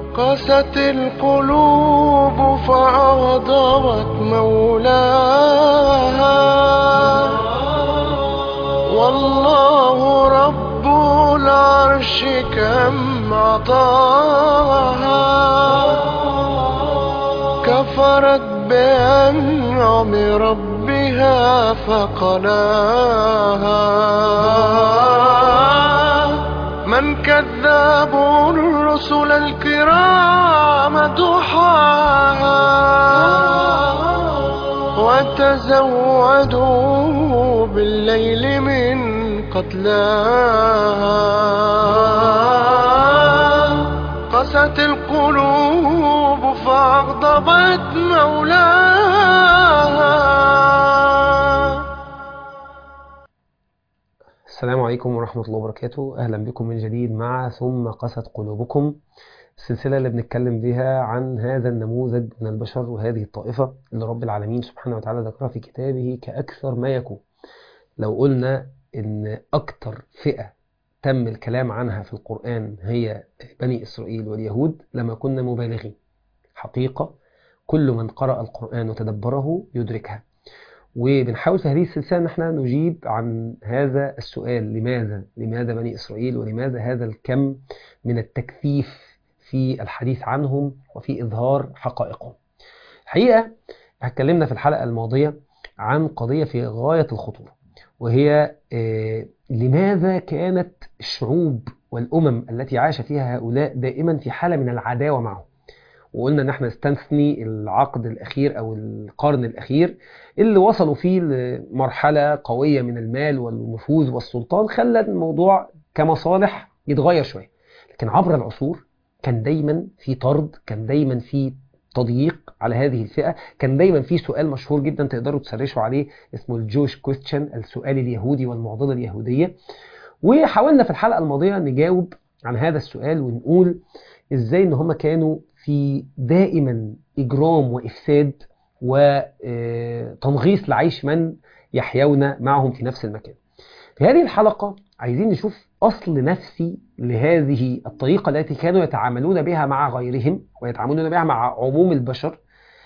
قست القلوب فأغضبت مولاها والله رب العرش كم عطاها كفرت بأنعم ربها فقلاها من كذاب الرسل الكرام دحاها وتزودوا بالليل من قتلاها قست القلوب فأغضبت مولاها السلام عليكم ورحمة الله وبركاته أهلا بكم من جديد مع ثم قست قلوبكم السلسلة اللي بنتكلم بها عن هذا النموذج من البشر وهذه الطائفة اللي رب العالمين سبحانه وتعالى ذكرها في كتابه كأكثر ما يكون لو قلنا إن أكثر فئة تم الكلام عنها في القرآن هي بني إسرائيل واليهود لما كنا مبالغين حقيقة كل من قرأ القرآن وتدبره يدركها وبنحاول في هذه السلسلة ان احنا نجيب عن هذا السؤال لماذا لماذا بني إسرائيل ولماذا هذا الكم من التكثيف في الحديث عنهم وفي إظهار حقائقهم الحقيقة اتكلمنا في الحلقة الماضية عن قضية في غاية الخطورة وهي آه لماذا كانت الشعوب والأمم التي عاش فيها هؤلاء دائما في حالة من العداوة معهم وقلنا ان احنا نستثني العقد الاخير او القرن الاخير اللي وصلوا فيه لمرحلة قوية من المال والنفوذ والسلطان خلى الموضوع كمصالح يتغير شوية لكن عبر العصور كان دايما في طرد كان دايما في تضييق على هذه الفئة كان دايما في سؤال مشهور جدا تقدروا تسرشوا عليه اسمه الجوش كويستشن السؤال اليهودي والمعضلة اليهودية وحاولنا في الحلقة الماضية نجاوب عن هذا السؤال ونقول ازاي ان هم كانوا في دائما إجرام وإفساد وتنغيص لعيش من يحيون معهم في نفس المكان في هذه الحلقة عايزين نشوف أصل نفسي لهذه الطريقة التي كانوا يتعاملون بها مع غيرهم ويتعاملون بها مع عموم البشر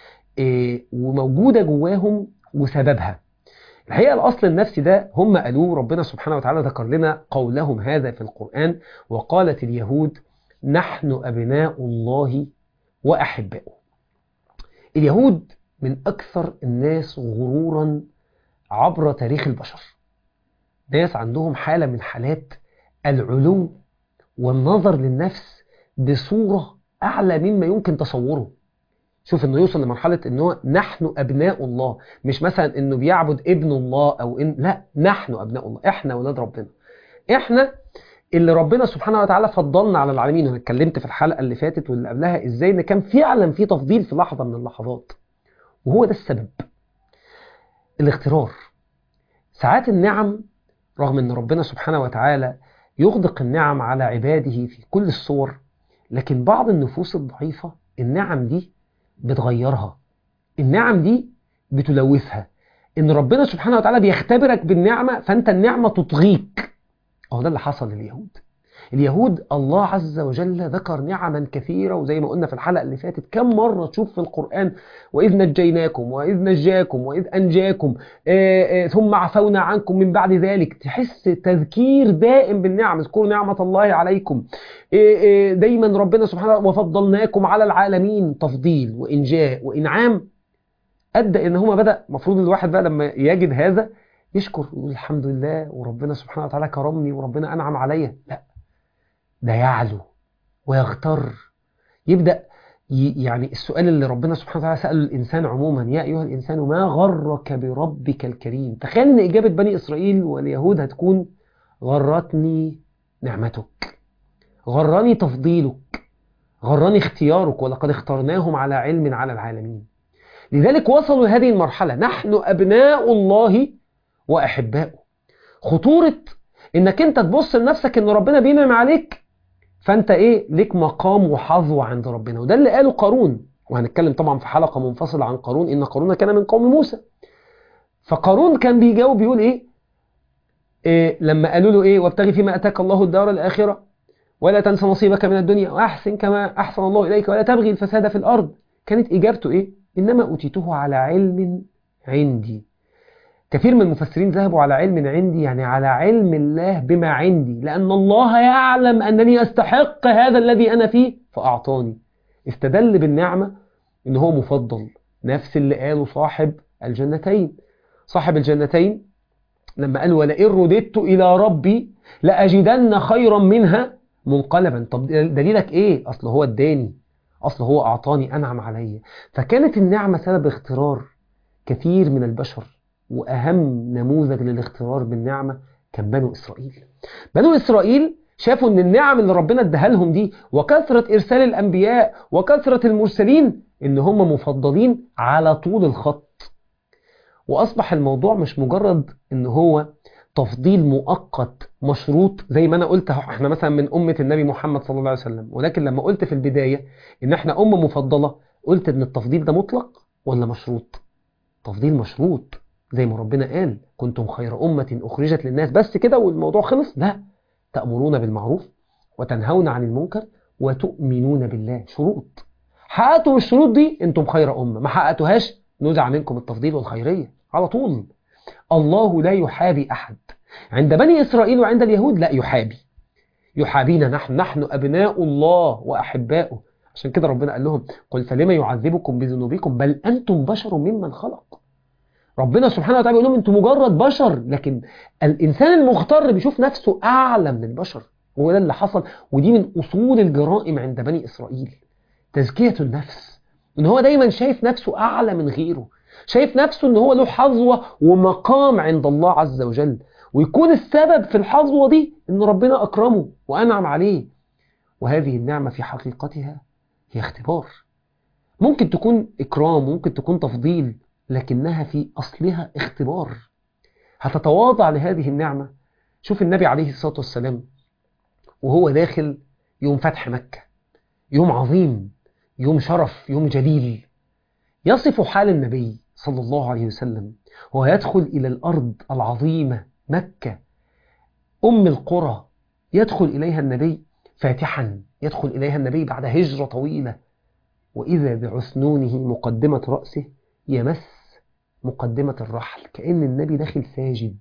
وموجودة جواهم وسببها الحقيقة الأصل النفسي ده هم قالوه ربنا سبحانه وتعالى ذكر لنا قولهم هذا في القرآن وقالت اليهود نحن أبناء الله وأحباؤه اليهود من أكثر الناس غرورا عبر تاريخ البشر ناس عندهم حالة من حالات العلو والنظر للنفس بصورة أعلى مما يمكن تصوره شوف انه يوصل لمرحلة انه نحن ابناء الله مش مثلا انه بيعبد ابن الله او ان لا نحن ابناء الله احنا ولاد ربنا احنا اللي ربنا سبحانه وتعالى فضلنا على العالمين وانا اتكلمت في الحلقه اللي فاتت واللي قبلها ازاي ان كان فعلا في تفضيل في لحظه من اللحظات وهو ده السبب الاغترار ساعات النعم رغم ان ربنا سبحانه وتعالى يغدق النعم على عباده في كل الصور لكن بعض النفوس الضعيفه النعم دي بتغيرها النعم دي بتلوثها ان ربنا سبحانه وتعالى بيختبرك بالنعمه فانت النعمه تطغيك هو ده اللي حصل لليهود اليهود الله عز وجل ذكر نعما كثيرة وزي ما قلنا في الحلقة اللي فاتت كم مرة تشوف في القرآن وإذ نجيناكم وإذ نجاكم وإذ أنجاكم آآ آآ ثم عفونا عنكم من بعد ذلك تحس تذكير دائم بالنعم اذكروا نعمة الله عليكم آآ دايما ربنا سبحانه وتعالى وفضلناكم على العالمين تفضيل وإنجاء وإنعام أدى إن هما بدأ مفروض الواحد بقى لما يجد هذا يشكر ويقول الحمد لله وربنا سبحانه وتعالى كرمني وربنا أنعم عليا لا ده يعلو ويغتر يبدأ يعني السؤال اللي ربنا سبحانه وتعالى سأله الإنسان عموما يا أيها الإنسان ما غرك بربك الكريم تخيل أن إجابة بني إسرائيل واليهود هتكون غرتني نعمتك غرني تفضيلك غرني اختيارك ولقد اخترناهم على علم على العالمين لذلك وصلوا لهذه المرحلة نحن أبناء الله وأحبائه خطورة إنك أنت تبص لنفسك إن ربنا بينعم عليك فأنت إيه ليك مقام وحظوة عند ربنا وده اللي قاله قارون وهنتكلم طبعا في حلقة منفصلة عن قارون إن قارون كان من قوم موسى فقارون كان بيجاوب بيقول إيه, إيه لما قالوا له إيه وابتغي فيما أتاك الله الدار الآخرة ولا تنسى نصيبك من الدنيا وأحسن كما أحسن الله إليك ولا تبغي الفساد في الأرض كانت إجابته إيه؟ إنما أوتيته على علم عندي كثير من المفسرين ذهبوا على علم عندي يعني على علم الله بما عندي لأن الله يعلم أنني أستحق هذا الذي أنا فيه فأعطاني استدل بالنعمة إن هو مفضل نفس اللي قاله صاحب الجنتين صاحب الجنتين لما قال ولئن رددت إلى ربي لأجدن خيرا منها منقلبا طب دليلك إيه أصل هو اداني أصل هو أعطاني أنعم علي فكانت النعمة سبب اغترار كثير من البشر وأهم نموذج للاغترار بالنعمة كان بنو إسرائيل بنو إسرائيل شافوا ان النعم اللي ربنا اداها لهم دي وكثرة ارسال الانبياء وكثرة المرسلين ان هم مفضلين على طول الخط واصبح الموضوع مش مجرد ان هو تفضيل مؤقت مشروط زي ما انا قلت احنا مثلا من امة النبي محمد صلى الله عليه وسلم ولكن لما قلت في البداية ان احنا امة مفضلة قلت ان التفضيل ده مطلق ولا مشروط تفضيل مشروط زي ما ربنا قال كنتم خير أمة أخرجت للناس بس كده والموضوع خلص لا تأمرون بالمعروف وتنهون عن المنكر وتؤمنون بالله شروط حققتوا الشروط دي انتم خير أمة ما حققتوهاش نزع منكم التفضيل والخيرية على طول الله لا يحابي أحد عند بني إسرائيل وعند اليهود لا يحابي يحابينا نحن نحن أبناء الله وأحباؤه عشان كده ربنا قال لهم قل فلما يعذبكم بذنوبكم بل أنتم بشر ممن خلق ربنا سبحانه وتعالى يقول لهم انتم مجرد بشر لكن الانسان المغتر بيشوف نفسه اعلى من البشر هو ده اللي حصل ودي من اصول الجرائم عند بني اسرائيل تزكيه النفس ان هو دايما شايف نفسه اعلى من غيره شايف نفسه ان هو له حظوه ومقام عند الله عز وجل ويكون السبب في الحظوه دي ان ربنا اكرمه وانعم عليه وهذه النعمه في حقيقتها هي اختبار ممكن تكون اكرام ممكن تكون تفضيل لكنها في أصلها اختبار هتتواضع لهذه النعمة شوف النبي عليه الصلاة والسلام وهو داخل يوم فتح مكة يوم عظيم يوم شرف يوم جليل يصف حال النبي صلى الله عليه وسلم وهو يدخل إلى الأرض العظيمة مكة أم القرى يدخل إليها النبي فاتحا يدخل إليها النبي بعد هجرة طويلة وإذا بعثنونه مقدمة رأسه يمس مقدمة الرحل كأن النبي داخل ساجد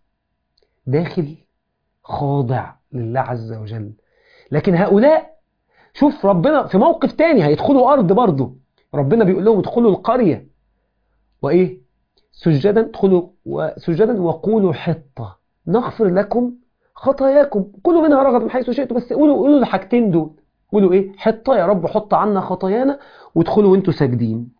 داخل خاضع لله عز وجل لكن هؤلاء شوف ربنا في موقف تاني هيدخلوا أرض برضه ربنا بيقول لهم ادخلوا القرية وإيه سجدا ادخلوا وسجدا وقولوا حطة نغفر لكم خطاياكم كلوا منها رغد من حيث شئتم بس قولوا قولوا الحاجتين دول قولوا ايه حطة يا رب حط عنا خطايانا وادخلوا وانتوا ساجدين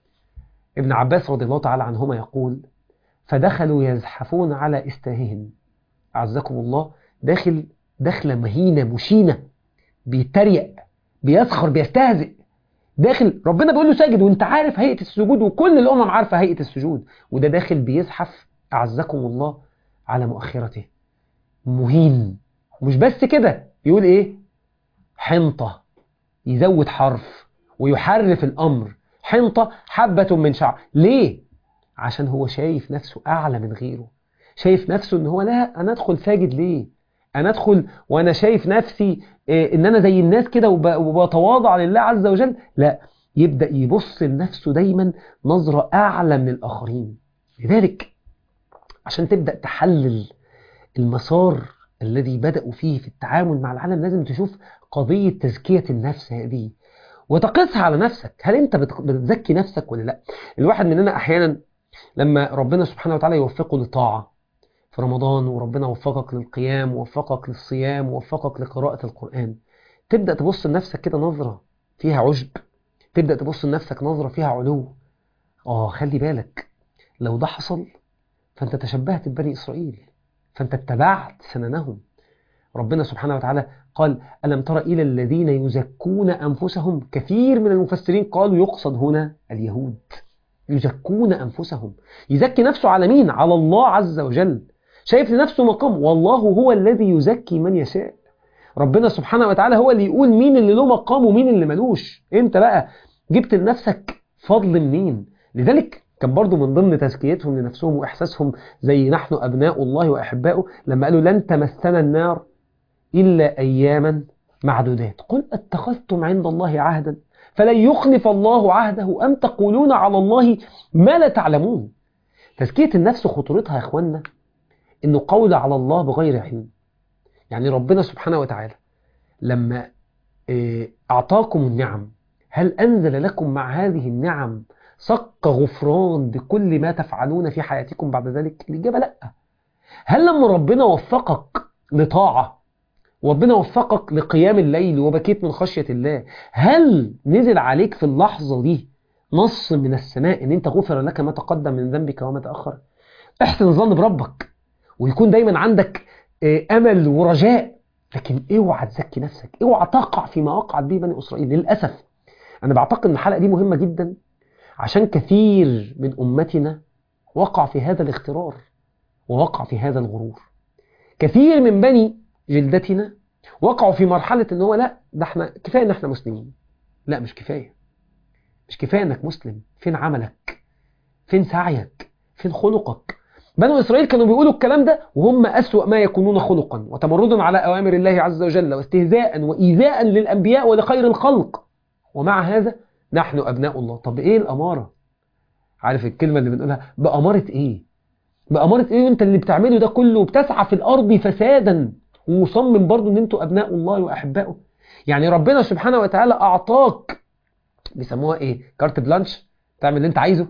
ابن عباس رضي الله تعالى عنهما يقول فدخلوا يزحفون على استاههم أعزكم الله داخل دخلة مهينة مشينة بيتريق بيسخر بيستهزئ داخل ربنا بيقول له ساجد وانت عارف هيئة السجود وكل الأمم عارفة هيئة السجود وده داخل بيزحف أعزكم الله على مؤخرته مهين ومش بس كده يقول ايه حنطة يزود حرف ويحرف الأمر حنطة حبة من شعر ليه؟ عشان هو شايف نفسه أعلى من غيره شايف نفسه ان هو لا أنا أدخل ساجد ليه؟ أنا أدخل وأنا شايف نفسي إيه إن أنا زي الناس كده وبتواضع لله عز وجل لا يبدأ يبص لنفسه دايما نظرة أعلى من الآخرين لذلك عشان تبدأ تحلل المسار الذي بدأوا فيه في التعامل مع العالم لازم تشوف قضية تزكية النفس هذه وتقيسها على نفسك هل انت بتزكي نفسك ولا لا الواحد مننا احيانا لما ربنا سبحانه وتعالى يوفقه لطاعة في رمضان وربنا وفقك للقيام ووفقك للصيام ووفقك لقراءة القرآن تبدأ تبص لنفسك كده نظرة فيها عجب تبدأ تبص لنفسك نظرة فيها علو اه خلي بالك لو ده حصل فانت تشبهت ببني إسرائيل فانت اتبعت سننهم ربنا سبحانه وتعالى قال ألم تر إلى الذين يزكون أنفسهم كثير من المفسرين قالوا يقصد هنا اليهود يزكون أنفسهم يزكي نفسه على مين؟ على الله عز وجل شايف لنفسه مقام والله هو الذي يزكي من يشاء ربنا سبحانه وتعالى هو اللي يقول مين اللي له مقام ومين اللي ملوش انت بقى جبت لنفسك فضل منين لذلك كان برضو من ضمن تزكيتهم لنفسهم وإحساسهم زي نحن أبناء الله وأحباؤه لما قالوا لن تمسنا النار إلا أياما معدودات قل اتخذتم عند الله عهدا فلن يخلف الله عهده أم تقولون على الله ما لا تعلمون تزكية النفس خطورتها يا أخوانا إنه قول على الله بغير علم يعني ربنا سبحانه وتعالى لما أعطاكم النعم هل أنزل لكم مع هذه النعم صك غفران بكل ما تفعلون في حياتكم بعد ذلك الإجابة لأ هل لما ربنا وفقك لطاعة وربنا وفقك لقيام الليل وبكيت من خشية الله هل نزل عليك في اللحظة دي نص من السماء ان انت غفر لك ما تقدم من ذنبك وما تأخر احسن الظن بربك ويكون دايما عندك امل ورجاء لكن اوعى تزكي نفسك اوعى تقع فيما وقعت به بني اسرائيل للاسف انا بعتقد ان الحلقه دي مهمه جدا عشان كثير من امتنا وقع في هذا الاغترار ووقع في هذا الغرور كثير من بني جلدتنا وقعوا في مرحله ان هو لا ده احنا كفايه ان احنا مسلمين لا مش كفايه مش كفايه انك مسلم فين عملك فين سعيك فين خلقك بنو إسرائيل كانوا بيقولوا الكلام ده وهم أسوأ ما يكونون خلقا وتمردا على أوامر الله عز وجل واستهزاء وإيذاء للأنبياء ولخير الخلق ومع هذا نحن أبناء الله طب إيه الأمارة عارف الكلمة اللي بنقولها بأمارة إيه بأمارة إيه وانت اللي بتعمله ده كله بتسعى في الأرض فسادا ومصمم برضو ان انتوا أبناء الله وأحبائه يعني ربنا سبحانه وتعالى أعطاك بيسموها إيه كارت بلانش تعمل اللي انت عايزه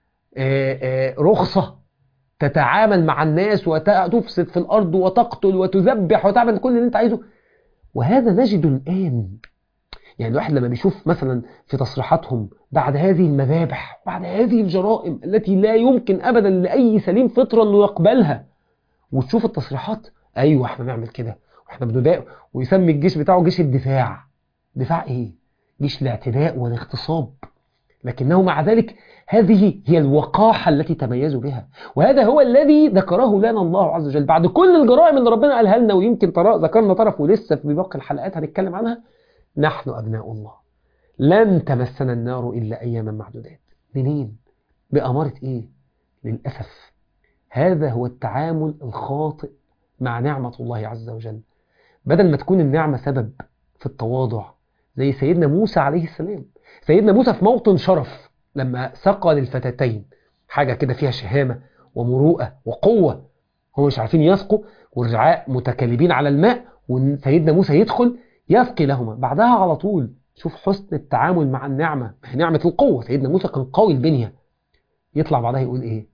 آآ آآ رخصة تتعامل مع الناس وتفسد في الأرض وتقتل وتذبح وتعمل كل اللي انت عايزه وهذا نجد الآن يعني الواحد لما بيشوف مثلا في تصريحاتهم بعد هذه المذابح بعد هذه الجرائم التي لا يمكن أبدا لأي سليم فطرة أنه يقبلها وتشوف التصريحات أيوة احنا نعمل كده واحنا بندافع ويسمي الجيش بتاعه جيش الدفاع دفاع ايه جيش الاعتداء والاغتصاب لكنه مع ذلك هذه هي الوقاحة التي تميزوا بها وهذا هو الذي ذكره لنا الله عز وجل بعد كل الجرائم اللي ربنا قالها لنا ويمكن ترى ذكرنا طرف ولسه في باقي الحلقات هنتكلم عنها نحن أبناء الله لن تمسنا النار إلا أياما معدودات منين؟ بأمارة إيه؟ للأسف هذا هو التعامل الخاطئ مع نعمة الله عز وجل بدل ما تكون النعمة سبب في التواضع زي سيدنا موسى عليه السلام سيدنا موسى في موطن شرف لما سقى للفتاتين حاجة كده فيها شهامة ومروءة وقوة هم مش عارفين يسقوا والرعاء متكالبين على الماء وسيدنا موسى يدخل يسقي لهما بعدها على طول شوف حسن التعامل مع النعمة نعمة القوة سيدنا موسى كان قوي البنية يطلع بعدها يقول ايه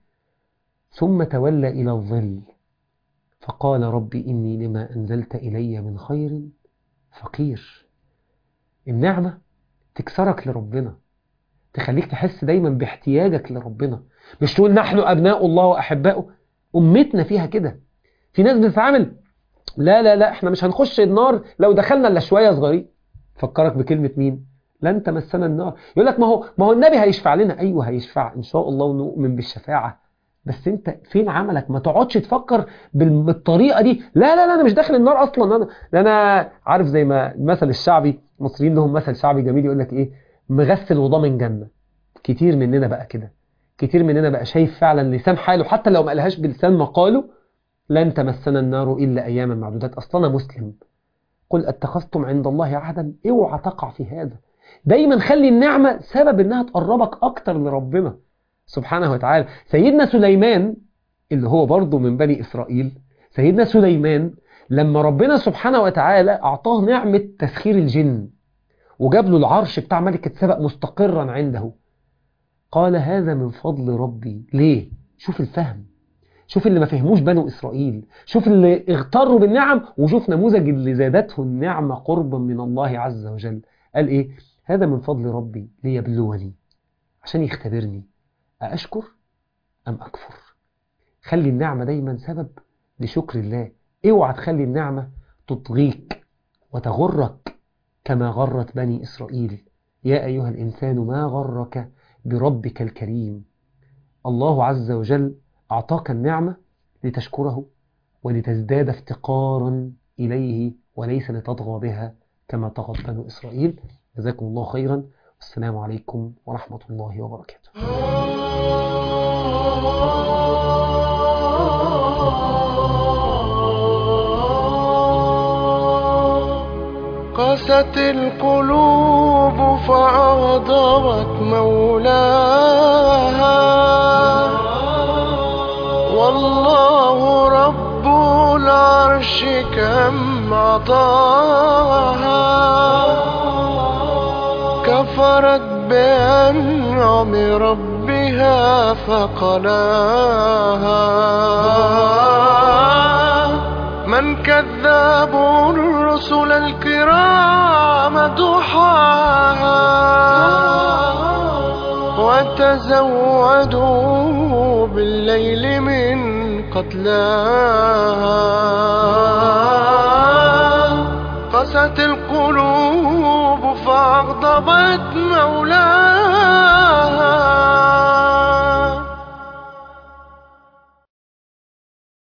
ثم تولى إلى الظل فقال ربي إني لما أنزلت إلي من خير فقير النعمة تكسرك لربنا تخليك تحس دايما باحتياجك لربنا مش تقول نحن أبناء الله وأحباؤه أمتنا فيها كده في ناس بتتعامل لا لا لا احنا مش هنخش النار لو دخلنا الا شويه صغيرين فكرك بكلمه مين لن تمسنا النار يقول لك ما هو ما هو النبي هيشفع لنا ايوه هيشفع ان شاء الله ونؤمن بالشفاعه بس انت فين عملك ما تقعدش تفكر بالطريقه دي لا لا لا انا مش داخل النار اصلا انا انا عارف زي ما المثل الشعبي المصريين لهم مثل شعبي جميل يقول لك ايه مغسل وضامن جنه كتير مننا بقى كده كتير مننا بقى شايف فعلا لسان حاله حتى لو ما قالهاش بلسان مقاله لن تمسنا النار إلا أياما معدودات أصلا مسلم قل اتخذتم عند الله عهدا اوعى تقع في هذا دايما خلي النعمة سبب انها تقربك اكتر لربنا سبحانه وتعالى سيدنا سليمان اللي هو برضه من بني إسرائيل سيدنا سليمان لما ربنا سبحانه وتعالى أعطاه نعمة تسخير الجن وجاب له العرش بتاع ملكة سبأ مستقرا عنده قال هذا من فضل ربي ليه؟ شوف الفهم شوف اللي ما فهموش بنو إسرائيل شوف اللي اغتروا بالنعم وشوف نموذج اللي زادته النعمة قربا من الله عز وجل قال إيه هذا من فضل ربي ليبلوني عشان يختبرني أأشكر أم أكفر خلي النعمة دايما سبب لشكر الله اوعى تخلي النعمة تطغيك وتغرك كما غرت بني إسرائيل يا أيها الإنسان ما غرك بربك الكريم الله عز وجل أعطاك النعمة لتشكره ولتزداد افتقارا إليه وليس لتطغى بها كما طغت بنو إسرائيل جزاكم الله خيرا والسلام عليكم ورحمة الله وبركاته قسى قست القلوب فأغضبت مولاها والله رب العرش كم عطاها كفرت بأنعم ربها فقلاها من كذاب الرسل الكرام دحاها وتزودوا بالليل من قتلاها قست القلوب فأغضبت مولاها